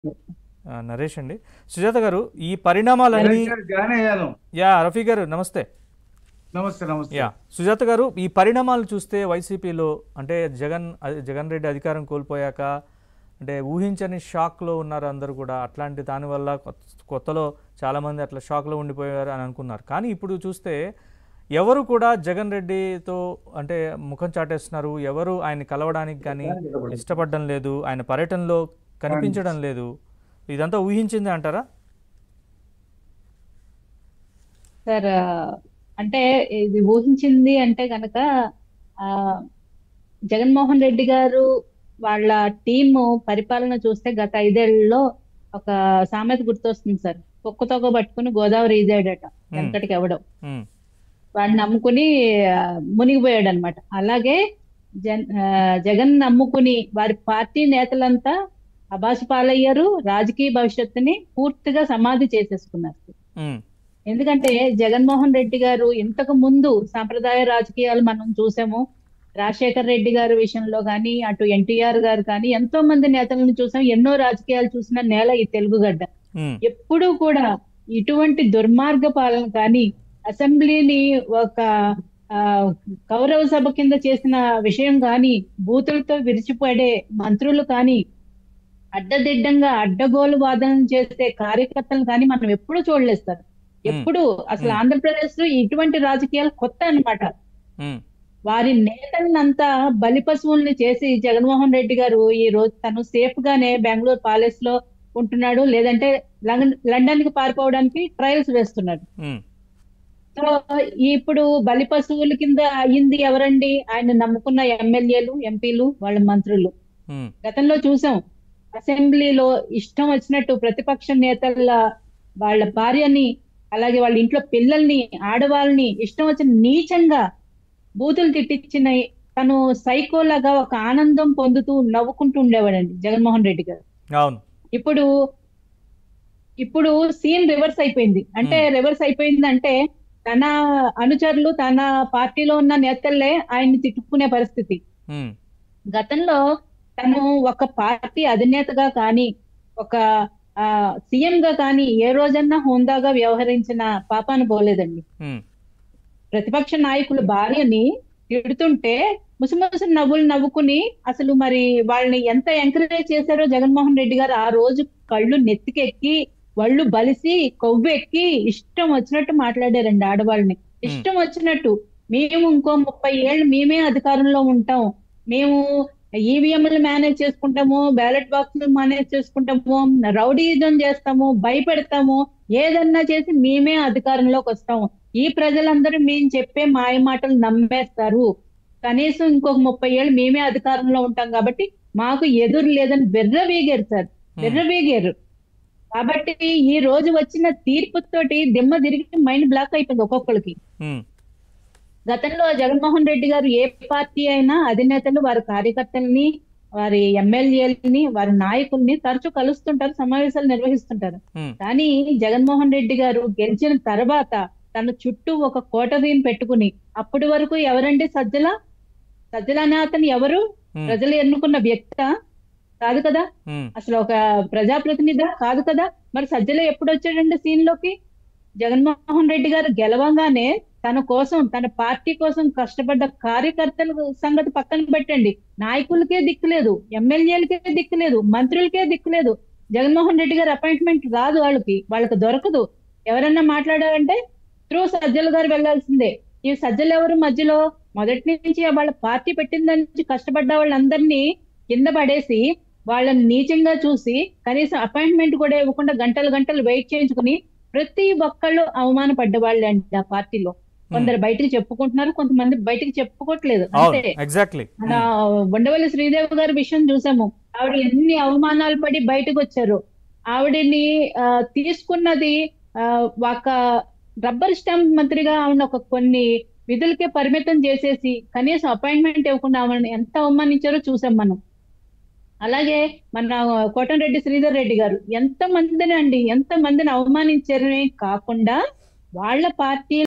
ఆ, నరేష్ అండి సుజాత గారు ఈ పరిణామాలన్నీ సార్, జాయిన్ అయ్యాను యా రఫీ గారు నమస్తే నమస్తే నమస్తే యా సుజాత గారు ఈ పరిణామాలు చూస్తే వైసీపీలో అంటే జగన్ అదే జగన్ రెడ్డి అధికారం కోల్పోయాక అంటే ఊహించని షాక్లో ఉన్నారు అందరూ కూడా అట్లాంటి దానివల్ల కొత్త- కొత్తలో చాలామంది అట్లా షాక్లో ఉండిపోయారు అని అనుకున్నారు కానీ ఇప్పుడు చూస్తే ఎవరు కూడా జగన్ రెడ్డితో అంటే ముఖం చాటేస్తున్నారు ఎవరు ఆయన కలవడానికి కానీ ఇష్టపడడం లేదు ఆయన పర్యటనలో కనిపించడం లేదు ఇదంతా ఊహించింది అంటారా సార్ ఆ, అంటే ఇది ఊహించింది అంటే గనక ఆ జగన్మోహన్ రెడ్డి గారు వాళ్ళ టీము పరిపాలన చూస్తే గత ఐదేళ్లలో ఒక సామెత గుర్తొస్తుంది సార్ కుక్కతోక పట్టుకుని గోదావరి ఈదాడట వెనకటికి ఎవడం ఉమ్, వాడిని నమ్ముకుని ఆ, మునిగిపోయాడు అనమాట అలాగే జన్ ఆ, జగన్ నమ్ముకుని వారి పార్టీ నేతలంతా అబాసు పాలయ్యారు రాజకీయ భవిష్యత్తుని పూర్తిగా సమాధి చేసేసుకున్నారు ఉమ్, ఎందుకంటే జగన్మోహన్ రెడ్డి గారు ఇంతకు ముందు సాంప్రదాయ రాజకీయాలు మనం చూసాము రాజశేఖర్ రెడ్డి గారి విషయంలో కానీ అటు ఎన్టీఆర్ గారు కానీ ఎంతో మంది నేతలను చూసాం ఎన్నో రాజకీయాలు చూసిన నేల ఈ తెలుగుగడ్డ ఉమ్, ఎప్పుడూ కూడా ఇటువంటి దుర్మార్గ పాలన కానీ అసెంబ్లీని ఒక ఆ, కౌరవ సభ కింద చేసిన విషయం కానీ బూతులతో విరిచిపడే మంత్రులు కానీ అడ్డదిడ్డంగా అడ్డగోలు వాదన చేసే కార్యకర్తలు కానీ మనం ఎప్పుడూ చూడలేదు సార్ ఎప్పుడు అసలు Hmm. ఆంధ్రప్రదేశ్ లో ఇటువంటి రాజకీయాలు కొత్త అన్నమాట ఉమ్, వారి నేతలనంతా బలి పశువుల్ని చేసి జగన్మోహన్ రెడ్డి గారు ఈ రోజు తను సేఫ్ గానే బెంగళూరు ప్యాలెస్ లో ఉంటున్నాడు లేదంటే లండన్ లండన్ కి పారిపోవడానికి ట్రయల్స్ వేస్తున్నాడు ఉమ్, సో ఇప్పుడు బలి పశువుల కింద అయ్యింది ఎవరండి ఆయన నమ్ముకున్న ఎమ్మెల్యేలు ఎంపీలు వాళ్ళ మంత్రులు ఉమ్, గతంలో చూసాం అసెంబ్లీలో ఇష్టం వచ్చినట్టు ప్రతిపక్ష నేతల వాళ్ళ భార్యని అలాగే వాళ్ళ ఇంట్లో పిల్లల్ని ఆడవాళ్ళని ఇష్టం వచ్చిన నీచంగా బూతులు తిట్టించిన తను సైకోలాగా ఒక ఆనందం పొందుతూ నవ్వుకుంటూ ఉండేవాడండి జగన్మోహన్ రెడ్డి గారు అవును ఇప్పుడు ఇప్పుడు సీన్ రివర్స్ అయిపోయింది అంటే రివర్స్ అయిపోయింది అంటే తన అనుచరులు తన పార్టీలో ఉన్న నేతల్లే ఆయన్ని తిట్టుకునే పరిస్థితి ఉమ్, గతంలో తను ఒక పార్టీ అధినేతగా కానీ ఒక ఆ సీఎం గా కానీ ఏ రోజన్నా హోందాగా వ్యవహరించిన పాపాను పోలేదండి ఉమ్, ప్రతిపక్ష నాయకుల భార్యని తిడుతుంటే ముసిముసి నవ్వులు నవ్వుకుని అసలు మరి వాళ్ళని ఎంత ఎంకరేజ్ చేశారో జగన్మోహన్ రెడ్డి గారు ఆ రోజు కళ్ళు నెత్తికెక్కి వాళ్ళు బలిసి కొవ్వెక్కి ఇష్టం వచ్చినట్టు మాట్లాడారండి ఆడవాళ్ళని ఇష్టం వచ్చినట్టు మేము ఇంకో ముప్పై ఏళ్ళు మేమే అధికారంలో ఉంటాం మేము ఈవీఎంలు మేనేజ్ చేసుకుంటాము బ్యాలెట్ బాక్సులు మేనేజ్ చేసుకుంటాము రౌడీజం చేస్తాము భయపెడతాము ఏదన్నా చేసి మేమే అధికారంలోకి వస్తాము ఈ ప్రజలందరూ మేము చెప్పే మాయ మాటలు నమ్మేస్తారు కనీసం ఇంకొక ముప్పై ఏళ్ళు మేమే అధికారంలో ఉంటాం కాబట్టి మాకు ఎదురు లేదని బెర్రవీగారు సార్ బెర్రవీగారు కాబట్టి ఈ రోజు వచ్చిన తీర్పుతోటి దిమ్మ తిరిగి మైండ్ బ్లాక్ అయిపోయింది ఒక్కొక్కరికి ఉమ్, గతంలో జగన్మోహన్ రెడ్డి గారు ఏ పార్టీ అయినా అధినేతలు వారి కార్యకర్తల్ని వారి ఎమ్మెల్యేలని వారి నాయకుల్ని తరచూ కలుస్తుంటారు సమావేశాలు నిర్వహిస్తుంటారు ఉమ్, కానీ జగన్మోహన్ రెడ్డి గారు గెలిచిన తర్వాత తన చుట్టూ ఒక కోటరీని పెట్టుకుని అప్పటి వరకు ఎవరండి సజ్జల సజ్జల అనే అతను ఎవరు ఉమ్, ప్రజలు ఎన్నుకున్న వ్యక్త కాదు కదా ఉమ్, అసలు ఒక ప్రజాప్రతినిధి కాదు కదా మరి సజ్జల ఎప్పుడు వచ్చాడండి సీన్ లోకి జగన్మోహన్ రెడ్డి గారు గెలవంగానే తన కోసం తన పార్టీ కోసం కష్టపడ్డ కార్యకర్తల సంగతి పక్కన పెట్టండి నాయకులకే దిక్కులేదు ఎమ్మెల్యేలకే దిక్కులేదు మంత్రులకే దిక్కులేదు జగన్మోహన్ రెడ్డి గారి అపాయింట్మెంట్ రాదు వాళ్ళకి వాళ్ళకి దొరకదు ఎవరన్నా మాట్లాడారంటే త్రూ సజ్జల గారు వెళ్లాల్సిందే ఈ సజ్జలు ఎవరు మధ్యలో మొదటి నుంచి వాళ్ళ పార్టీ పెట్టిన దాని నుంచి కష్టపడ్డ వాళ్ళందరినీ కింద పడేసి వాళ్ళని నీచంగా చూసి కనీసం అపాయింట్మెంట్ కూడా ఇవ్వకుండా గంటలు గంటలు వెయిట్ చేయించుకుని ప్రతి ఒక్కళ్ళు అవమానపడ్డ వాళ్ళే అండి ఆ పార్టీలో కొందరు బయటికి చెప్పుకుంటున్నారు కొంతమంది బయటికి చెప్పుకోవట్లేదు అవును అంతే ఎగ్జాక్ట్లీ మన బొండవల్లి శ్రీదేవి గారి విషయం చూసాము ఆవిడ ఎన్ని అవమానాలు పడి బయటకు వచ్చారు ఆవిడని ఆ, తీసుకున్నది ఆ, ఒక రబ్బర్ స్టాంప్ మంత్రిగా ఆవిడ ఒక కొన్ని విధులకే పరిమితం చేసేసి కనీసం అపాయింట్మెంట్ ఇవ్వకుండా ఆవిడని ఎంత అవమానించారో చూసాం మనం అలాగే మన కోటంరెడ్డి శ్రీధర్ రెడ్డి గారు ఎంత మందిని అండి ఎంత మందిని అవమానించారనే కాకుండా వాళ్ళ పార్టీ